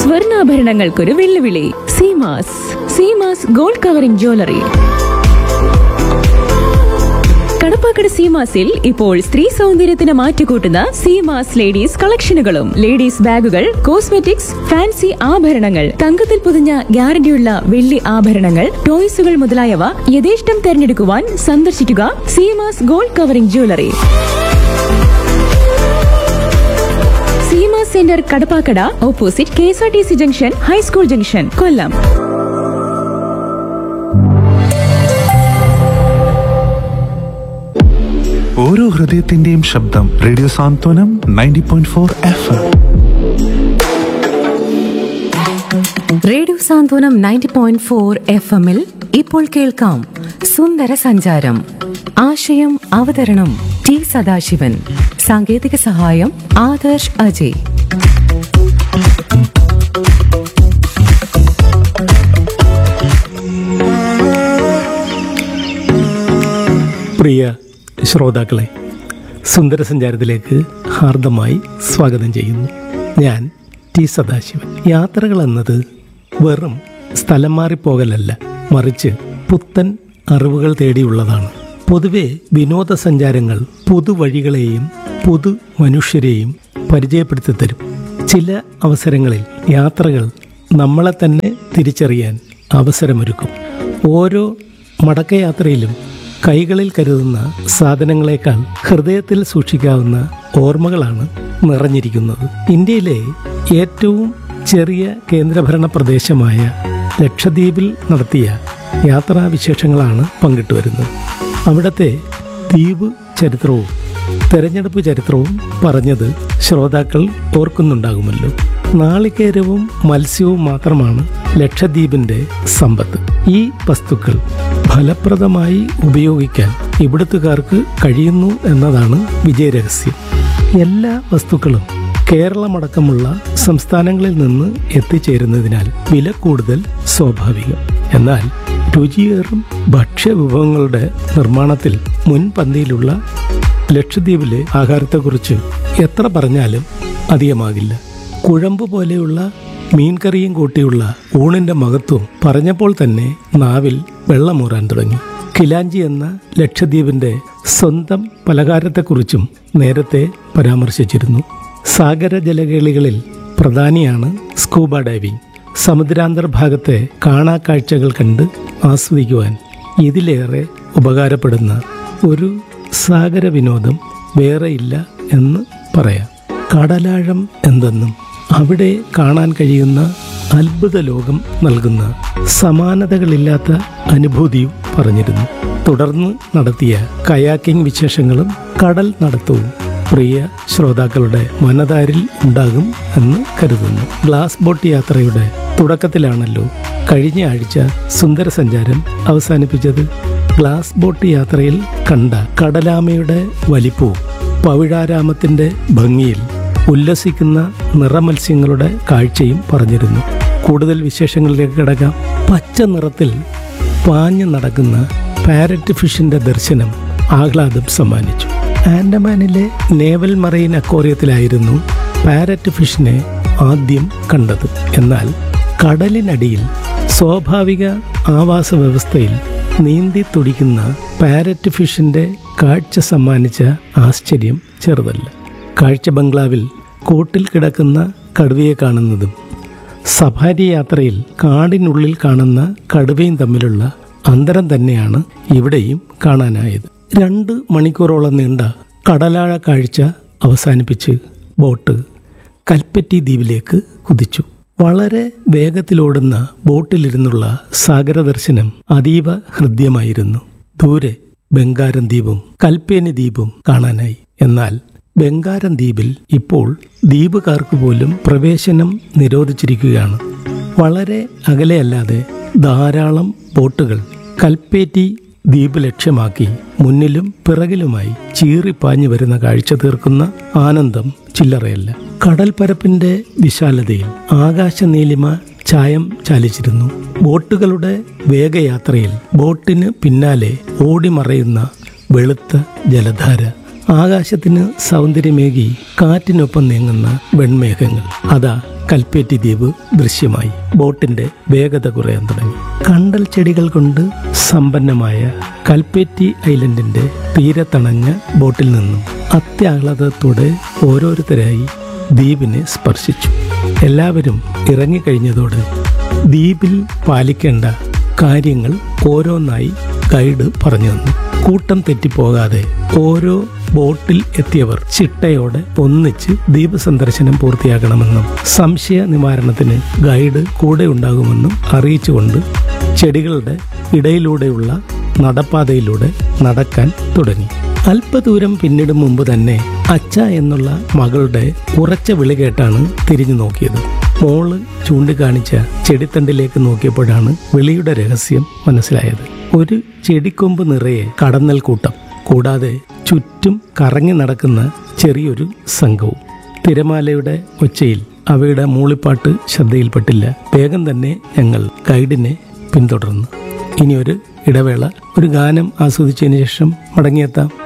സ്വർണ്ണാഭരണങ്ങൾക്കൊരു വെല്ലുവിളി Seemas Seemas gold covering jewellery Kadappakada സീമാസിൽ ഇപ്പോൾ സ്ത്രീ സൗന്ദര്യത്തിന് മാറ്റുകൂട്ടുന്ന സീമാസ് ലേഡീസ് കളക്ഷനുകളും ലേഡീസ് ബാഗുകൾ കോസ്മെറ്റിക്സ് ഫാൻസി ആഭരണങ്ങൾ തങ്കത്തിൽ പൊതിഞ്ഞ ഗ്യാരണ്ടിയുള്ള വെള്ളി ആഭരണങ്ങൾ ടോയ്സുകൾ മുതലായവ യഥേഷ്ടം തെരഞ്ഞെടുക്കുവാൻ സന്ദർശിക്കുക Seemas gold covering jewellery Seema centre Kadappakada opposite K S R T C junction high school junction Kollam ഓരോ ഹൃദയത്തിന്റെയും ശബ്ദം radio Santhwanam ninety point four F radio Santhwanam ninety point four F എമ്മിൽ ഇപ്പോൾ കേൾക്കാം സുന്ദര സഞ്ചാരം ആശയം അവതരണം ടി സദാശിവൻ സാങ്കേതിക സഹായം ആദർശ് അജയ് പ്രിയ ശ്രോതാക്കളെ സുന്ദര സഞ്ചാരത്തിലേക്ക് ഹാർദമായി സ്വാഗതം ചെയ്യുന്നു ഞാൻ ടി സദാശിവൻ യാത്രകൾ എന്നത് വെറും സ്ഥലം മാറിപ്പോകലല്ല മറിച്ച് പുത്തൻ അറിവുകൾ തേടിയുള്ളതാണ് പൊതുവെ വിനോദസഞ്ചാരങ്ങൾ പുതുവഴികളെയും പുതു മനുഷ്യരെയും പരിചയപ്പെടുത്തി തരും ചില അവസരങ്ങളിൽ യാത്രകൾ നമ്മളെ തന്നെ തിരിച്ചറിയാൻ അവസരമൊരുക്കും ഓരോ മടക്കയാത്രയിലും കൈകളിൽ കരുതുന്ന സാധനങ്ങളെക്കാൾ ഹൃദയത്തിൽ സൂക്ഷിക്കാവുന്ന ഓർമ്മകളാണ് നിറഞ്ഞിരിക്കുന്നത് ഇന്ത്യയിലെ ഏറ്റവും ചെറിയ കേന്ദ്രഭരണ പ്രദേശമായ ലക്ഷദ്വീപിൽ നടത്തിയ യാത്രാവിശേഷങ്ങളാണ് പങ്കിട്ടുവരുന്നത് അവിടുത്തെ ദ്വീപ് ചരിത്രവും തെരഞ്ഞെടുപ്പ് ചരിത്രവും പറഞ്ഞത് ശ്രോതാക്കൾ ഓർക്കുന്നുണ്ടാകുമല്ലോ നാളികേരവും മത്സ്യവും മാത്രമാണ് ലക്ഷദ്വീപിന്റെ സമ്പത്ത് ഈ വസ്തുക്കൾ ഫലപ്രദമായി ഉപയോഗിക്കാൻ ഇവിടുത്തുകാർക്ക് കഴിയുന്നു എന്നതാണ് വിജയരഹസ്യം എല്ലാ വസ്തുക്കളും കേരളമടക്കമുള്ള സംസ്ഥാനങ്ങളിൽ നിന്ന് എത്തിച്ചേരുന്നതിനാൽ വില കൂടുതൽ സ്വാഭാവികം എന്നാൽ രുചിയേറും ഭക്ഷ്യവിഭവങ്ങളുടെ നിർമ്മാണത്തിൽ മുൻപന്തിയിലുള്ള ലക്ഷദ്വീപിലെ ആഹാരത്തെക്കുറിച്ച് എത്ര പറഞ്ഞാലും അധികമാകില്ല കുഴമ്പ് പോലെയുള്ള മീൻകറിയും കൂട്ടിയുള്ള ഊണിന്റെ മഹത്വം പറഞ്ഞപ്പോൾ തന്നെ നാവിൽ വെള്ളമൂറാൻ തുടങ്ങി കിലാഞ്ചി എന്ന ലക്ഷദ്വീപിന്റെ സ്വന്തം പലഹാരത്തെക്കുറിച്ചും നേരത്തെ പരാമർശിച്ചിരുന്നു സാഗര ജലകേളികളിൽ പ്രധാനിയാണ് സ്കൂബ ഡൈവിംഗ് സമുദ്രാന്തർഭാഗത്തെ കാണാക്കാഴ്ചകൾ കണ്ട് ആസ്വദിക്കുവാൻ ഇതിലേറെ ഉപകാരപ്പെടുന്ന ഒരു സാഗര വിനോദം വേറെയില്ല എന്ന് പറയാം കടലാഴം എന്തെന്നും അവിടെ കാണാൻ കഴിയുന്ന അത്ഭുത ലോകം നൽകുന്ന സമാനതകളില്ലാത്ത അനുഭൂതിയും പറഞ്ഞിരുന്നു തുടർന്ന് നടത്തിയ കയാക്കിംഗ് വിശേഷങ്ങളും കടൽ നടത്തവും പ്രിയ ശ്രോതാക്കളുടെ മനതാരിൽ ഉണ്ടാകും എന്ന് കരുതുന്നു ഗ്ലാസ് ബോട്ട് യാത്രയുടെ തുടക്കത്തിലാണല്ലോ കഴിഞ്ഞ ആഴ്ച സുന്ദര സഞ്ചാരം അവസാനിപ്പിച്ചത് ഗ്ലാസ് ബോട്ട് യാത്രയിൽ കണ്ട കടലാമയുടെ വലിപ്പവും പവിഴാരാമത്തിന്റെ ഭംഗിയിൽ ഉല്ലസിക്കുന്ന നിറമത്സ്യങ്ങളുടെ കാഴ്ചയും പറഞ്ഞിരുന്നു കൂടുതൽ വിശേഷങ്ങളിലേക്ക് കിടക്കാം പച്ച നിറത്തിൽ പാഞ്ഞു നടക്കുന്ന പാരറ്റ് ഫിഷിന്റെ ദർശനം ആഹ്ലാദം സമ്മാനിച്ചു ആൻഡമാനിലെ നേവൽ മറൈൻ അക്വേറിയത്തിലായിരുന്നു പാരറ്റ് ഫിഷിനെ ആദ്യം കണ്ടത് എന്നാൽ കടലിനടിയിൽ സ്വാഭാവിക ആവാസ വ്യവസ്ഥയിൽ നീന്തി തുടിക്കുന്ന പാരറ്റ് ഫിഷിന്റെ കാഴ്ച സമ്മാനിച്ച ആശ്ചര്യം ചെറുതല്ല കാഴ്ച ബംഗ്ലാവിൽ കൂട്ടിൽ കിടക്കുന്ന കടുവയെ കാണുന്നതും സഫാരി യാത്രയിൽ കാടിനുള്ളിൽ കാണുന്ന കടുവയും തമ്മിലുള്ള അന്തരം തന്നെയാണ് ഇവിടെയും കാണാനായത് രണ്ട് മണിക്കൂറോളം നീണ്ട കടലാഴ കാഴ്ച അവസാനിപ്പിച്ച് ബോട്ട് കൽപ്പറ്റി ദ്വീപിലേക്ക് കുതിച്ചു വളരെ വേഗത്തിലോടുന്ന ബോട്ടിലിരുന്നുള്ള സാഗര ദർശനം അതീവ ഹൃദ്യമായിരുന്നു ദൂരെ ബംഗാരം ദ്വീപും കൽപ്പേനി ദ്വീപും കാണാനായി എന്നാൽ ബംഗാരം ദ്വീപിൽ ഇപ്പോൾ ദ്വീപുകാർക്ക് പോലും പ്രവേശനം നിരോധിച്ചിരിക്കുകയാണ് വളരെ അകലെയല്ലാതെ ധാരാളം ബോട്ടുകൾ കൽപ്പേറ്റി ദ്വീപ് ലക്ഷ്യമാക്കി മുന്നിലും പിറകിലുമായി ചീറിപ്പാഞ്ഞു വരുന്ന കാഴ്ച തീർക്കുന്ന ആനന്ദം ചില്ലറയല്ല കടൽപ്പരപ്പിന്റെ വിശാലതയിൽ ആകാശനീലിമ ചായം ചാലിച്ചിരുന്നു ബോട്ടുകളുടെ വേഗയാത്രയിൽ ബോട്ടിന് പിന്നാലെ ഓടിമറയുന്ന വെളുത്ത ജലധാര ആകാശത്തിന് സൗന്ദര്യമേകി കാറ്റിനൊപ്പം നീങ്ങുന്ന വെൺമേഘങ്ങൾ അതാ കൽപ്പേറ്റി ദ്വീപ് ദൃശ്യമായി ബോട്ടിന്റെ വേഗത കുറയാൻ തുടങ്ങി കണ്ടൽ ചെടികൾ കൊണ്ട് സമ്പന്നമായ കൽപ്പേറ്റി ഐലൻഡിന്റെ തീരത്തണഞ്ഞ ബോട്ടിൽ നിന്നും അത്യാഹ്ലാദത്തോടെ ഓരോരുത്തരായി ദ്വീപിനെ സ്പർശിച്ചു എല്ലാവരും ഇറങ്ങിക്കഴിഞ്ഞതോടെ ദ്വീപിൽ പാലിക്കേണ്ട കാര്യങ്ങൾ ഓരോന്നായി ഗൈഡ് പറഞ്ഞു തന്നു കൂട്ടം തെറ്റിപ്പോകാതെ ഓരോ ബോട്ടിൽ എത്തിയവർ ചിട്ടയോടെ ഒന്നിച്ച് ദ്വീപ് സന്ദർശനം പൂർത്തിയാക്കണമെന്നും സംശയ നിവാരണത്തിന് ഗൈഡ് കൂടെ ഉണ്ടാകുമെന്നും അറിയിച്ചുകൊണ്ട് ചെടികളുടെ ഇടയിലൂടെയുള്ള നടപ്പാതയിലൂടെ നടക്കാൻ തുടങ്ങി അല്പദൂരം പിന്നിടും മുമ്പ് തന്നെ അച്ഛ എന്നുള്ള മകളുടെ ഉറച്ച വിളി കേട്ടാണ് തിരിഞ്ഞു നോക്കിയത് മോള് ചൂണ്ടിക്കാണിച്ച ചെടിത്തണ്ടിലേക്ക് നോക്കിയപ്പോഴാണ് വിളിയുടെ രഹസ്യം മനസ്സിലായത് ഒരു ചെടിക്കൊമ്പ് നിറയെ കടന്നൽ കൂട്ടം കൂടാതെ ചുറ്റും കറങ്ങി നടക്കുന്ന ചെറിയൊരു സംഘവും തിരമാലയുടെ ഒച്ചയിൽ അവയുടെ മൂളിപ്പാട്ട് ശ്രദ്ധയിൽപ്പെട്ടില്ല വേഗം തന്നെ ഞങ്ങൾ ഗൈഡിനെ പിന്തുടർന്നു ഇനി ഒരു ഇടവേള ഒരു ഗാനം ആസ്വദിച്ചതിന് ശേഷം മടങ്ങിയെത്താം